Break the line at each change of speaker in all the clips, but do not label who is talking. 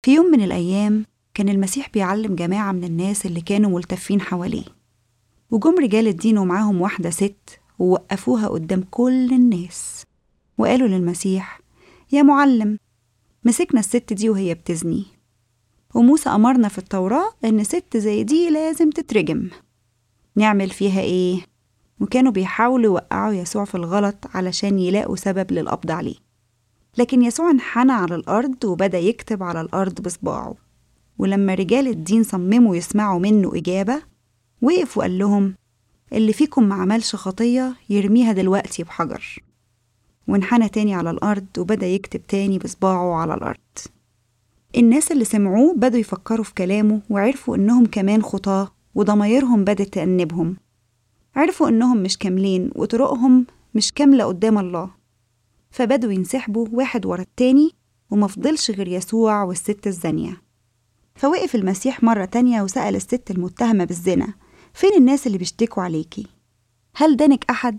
في يوم من الأيام كان المسيح بيعلم جماعة من الناس اللي كانوا ملتفين حواليه وجم رجال الدين ومعاهم واحدة ست ووقفوها قدام كل الناس وقالوا للمسيح يا معلم مسكنا الست دي وهي بتزني وموسى أمرنا في التوراة إن ست زي دي لازم تترجم نعمل فيها إيه؟ وكانوا بيحاولوا يوقعوا يسوع في الغلط علشان يلاقوا سبب للقبض عليه لكن يسوع انحنى على الأرض وبدأ يكتب على الأرض بصباعه ولما رجال الدين صمموا يسمعوا منه إجابة وقف وقال لهم اللي فيكم ما عملش خطية يرميها دلوقتي بحجر وانحنى تاني على الأرض وبدأ يكتب تاني بصباعه على الأرض الناس اللي سمعوه بدوا يفكروا في كلامه وعرفوا إنهم كمان خطاة وضمايرهم بدت تأنبهم عرفوا إنهم مش كاملين وطرقهم مش كاملة قدام الله فبدوا ينسحبوا واحد ورا التاني ومفضلش غير يسوع والست الزانية فوقف المسيح مرة تانية وسأل الست المتهمة بالزنا فين الناس اللي بيشتكوا عليكي؟ هل دانك أحد؟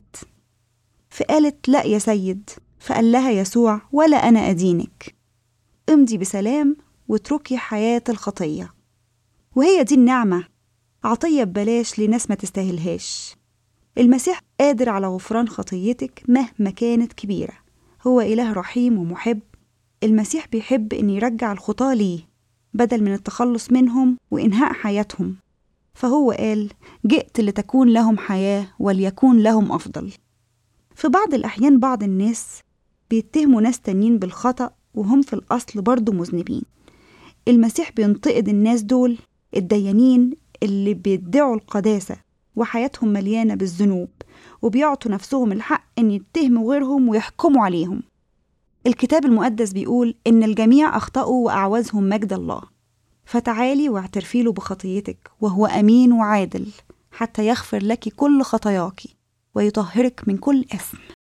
فقالت لا يا سيد فقال لها يسوع ولا أنا أدينك امضي بسلام واتركي حياة الخطية وهي دي النعمة عطية ببلاش لناس ما تستاهلهاش المسيح قادر على غفران خطيتك مهما كانت كبيرة هو إله رحيم ومحب المسيح بيحب إن يرجع الخطاة ليه بدل من التخلص منهم وإنهاء حياتهم فهو قال جئت لتكون لهم حياة وليكون لهم أفضل في بعض الأحيان بعض الناس بيتهموا ناس تانيين بالخطأ وهم في الأصل برضه مذنبين المسيح بينتقد الناس دول الديانين اللي بيدعوا القداسة وحياتهم مليانة بالذنوب وبيعطوا نفسهم الحق إن يتهموا غيرهم ويحكموا عليهم الكتاب المقدس بيقول إن الجميع أخطأوا وأعوزهم مجد الله فتعالي واعترفي له بخطيتك وهو أمين وعادل حتى يغفر لك كل خطاياك ويطهرك من كل إثم